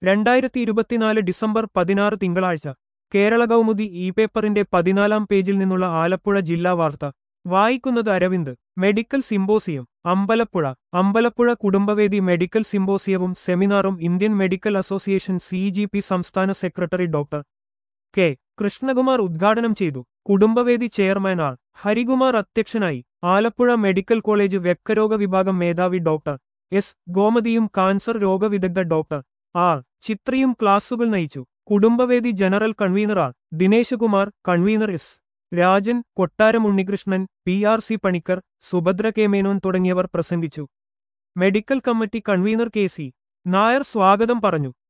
രണ്ടായിരത്തി ഇരുപത്തിനാല് ഡിസംബർ പതിനാറ് തിങ്കളാഴ്ച കേരള കൗമുദി ഇ പേപ്പറിന്റെ പതിനാലാം പേജിൽ നിന്നുള്ള ആലപ്പുഴ ജില്ലാ വാർത്ത വായിക്കുന്നത് Aravind medical symposium Ambalappuzha Ambalappuzha Kudumbavedi medical സിംബോസിയവും സെമിനാറും Indian medical association C G P സംസ്ഥാന സെക്രട്ടറി ഡോക്ടർ കെ കൃഷ്ണകുമാർ ഉദ്ഘാടനം ചെയ്തു കുടുംബവേദി ചെയർമാൻ ആർ ഹരികുമാർ അധ്യക്ഷനായി ആലപ്പുഴ മെഡിക്കൽ കോളേജ് വ്യക്തരോഗ വിഭാഗം മേധാവി ഡോക്ടർ എസ് ഗോമതിയും കാൻസർ രോഗവിദഗ്ധ ഡോക്ടർ ആർ ചിത്രയും ക്ലാസുകൾ നയിച്ചു Kudumbavedi general convener R Dineshkumar convener S Rajan Kottaram Unnikrishnan P R C Panicker Subhadra K Menon തുടങ്ങിയവർ പ്രസംഗിച്ചു medical committee convener K C Nair സ്വാഗതം പറഞ്ഞു